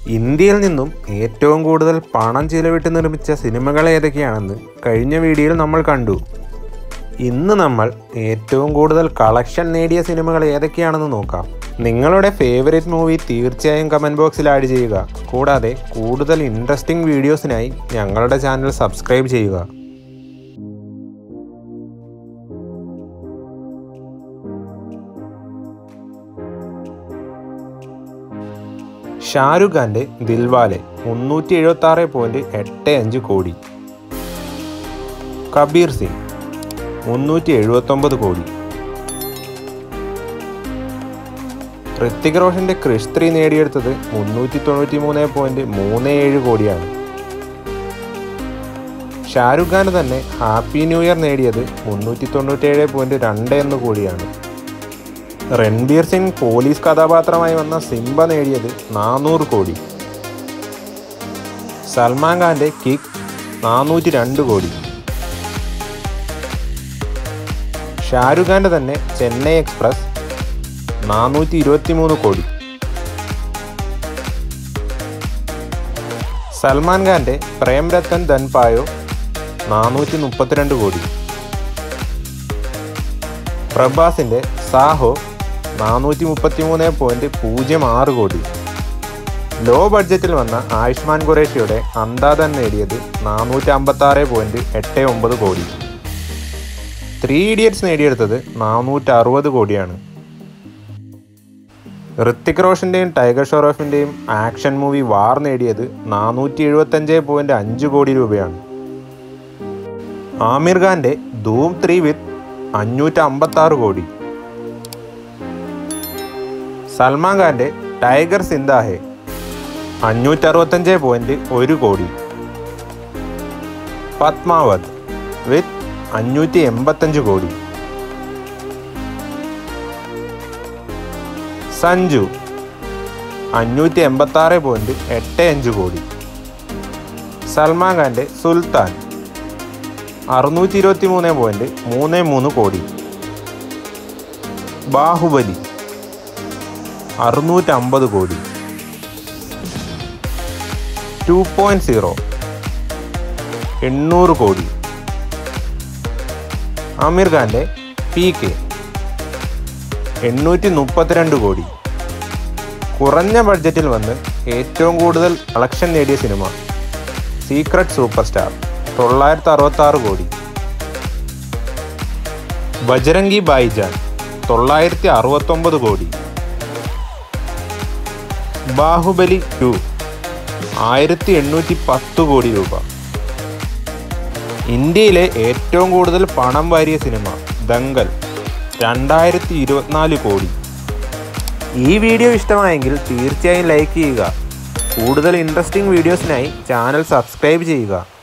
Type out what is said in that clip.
ഇന്ത്യയിൽ നിന്നും ഏറ്റവും കൂടുതൽ പണം ചിലവിട്ട് നിർമ്മിച്ച സിനിമകൾ ഏതൊക്കെയാണെന്ന് കഴിഞ്ഞ വീഡിയോയിൽ നമ്മൾ കണ്ടു ഇന്ന് നമ്മൾ ഏറ്റവും കൂടുതൽ കളക്ഷൻ നേടിയ സിനിമകൾ ഏതൊക്കെയാണെന്ന് നോക്കാം നിങ്ങളുടെ ഫേവറേറ്റ് മൂവി തീർച്ചയായും കമൻറ്റ് ബോക്സിൽ ആഡ് ചെയ്യുക കൂടാതെ കൂടുതൽ ഇൻട്രസ്റ്റിംഗ് വീഡിയോസിനായി ഞങ്ങളുടെ ചാനൽ സബ്സ്ക്രൈബ് ചെയ്യുക ഷാരുഖ് ഖാന്റെ ദിൽവാലെ മുന്നൂറ്റി എഴുപത്തി ആറ് പോയിന്റ് എട്ട് അഞ്ച് കോടി കബീർ സിംഗ് മുന്നൂറ്റി എഴുപത്തൊമ്പത് കോടി ഋത്തിക് റോഷന്റെ ക്രിഷ് ത്രീ നേടിയെടുത്തത് മുന്നൂറ്റി തൊണ്ണൂറ്റി മൂന്ന് പോയിന്റ് മൂന്ന് ഏഴ് കോടിയാണ് ഷാരുഖ് ഖാന് തന്നെ ഹാപ്പി ന്യൂ ഇയർ നേടിയത് മുന്നൂറ്റി തൊണ്ണൂറ്റേഴ് പോയിന്റ് രണ്ട് എന്ന് കോടിയാണ് രൺബീർ സിംഗ് പോലീസ് കഥാപാത്രമായി വന്ന സിംബ നേടിയത് നാനൂറ് കോടി സൽമാൻ ഖാന്റെ കിക്ക് നാനൂറ്റി രണ്ട് കോടി ഷാരുഖ് ഖാന്റെ തന്നെ ചെന്നൈ എക്സ്പ്രസ് നാനൂറ്റി ഇരുപത്തി മൂന്ന് കോടി സൽമാൻ ഖാന്റെ പ്രേം രത്തൻ ധൻപായോ നാനൂറ്റി മുപ്പത്തിരണ്ട് കോടി പ്രഭാസിന്റെ സാഹോ നാനൂറ്റി മുപ്പത്തി മൂന്ന് പോയിന്റ് പൂജ്യം ആറ് കോടി ലോ ബഡ്ജറ്റിൽ വന്ന ആയുഷ്മാൻ ഖുറേഷിയുടെ അന്താധൻ നേടിയത് നാനൂറ്റി അമ്പത്തി ആറ് പോയിന്റ് എട്ട് ഒമ്പത് കോടി ത്രീ ഇഡിയറ്റ്സ് നേടിയെടുത്തത് നാനൂറ്റി അറുപത് കോടിയാണ് ഋത്തിക് റോഷന്റെയും ടൈഗർ ഷെറോഫിന്റെയും ആക്ഷൻ മൂവി വാർ നേടിയത് നാനൂറ്റി എഴുപത്തഞ്ച് പോയിന്റ് അഞ്ച് കോടി രൂപയാണ് ആമിർ ഖാന്റെ ധൂം ത്രീ വിത്ത് അഞ്ഞൂറ്റി അമ്പത്തി ആറ് കോടി സൽമാൻ ഖാന്റെ ടൈഗർ സിന്ദാഹെ അഞ്ഞൂറ്റി അറുപത്തഞ്ച് പോയിന്റ് ഒരു കോടി പത്മാവത് വിത്ത് അഞ്ഞൂറ്റി എൺപത്തഞ്ച് കോടി സഞ്ജു അഞ്ഞൂറ്റി എൺപത്തി ആറ് പോയിന്റ് എട്ട് അഞ്ച് കോടി സൽമാൻ ഖാന്റെ സുൽത്താൻ അറുന്നൂറ്റി ഇരുപത്തി മൂന്ന് പോയിന്റ് മൂന്ന് മൂന്ന് കോടി ബാഹുബലി അറുന്നൂറ്റമ്പത് കോടി ടു പോയിന്റ് സീറോ എണ്ണൂറ് കോടി ആമിർ ഖാന്റെ പി കെ എണ്ണൂറ്റി മുപ്പത്തിരണ്ട് കോടി കുറഞ്ഞ ബഡ്ജറ്റിൽ വന്ന് ഏറ്റവും കൂടുതൽ കളക്ഷൻ നേടിയ സിനിമ സീക്രട്ട് സൂപ്പർ സ്റ്റാർ തൊള്ളായിരത്തി അറുപത്തി ആറ് കോടി ബജരംഗി ബായിജാൻ തൊള്ളായിരത്തി അറുപത്തൊമ്പത് കോടി ബാഹുബലി ടു ആയിരത്തി എണ്ണൂറ്റി പത്ത് കോടി രൂപ ഇന്ത്യയിലെ ഏറ്റവും കൂടുതൽ പണം വാരിയ സിനിമ ദങ്കൽ രണ്ടായിരത്തി ഇരുപത്തിനാല് കോടി ഈ വീഡിയോ ഇഷ്ടമായെങ്കിൽ തീർച്ചയായും ലൈക്ക് ചെയ്യുക കൂടുതൽ ഇൻട്രസ്റ്റിംഗ് വീഡിയോസിനായി ചാനൽ സബ്സ്ക്രൈബ് ചെയ്യുക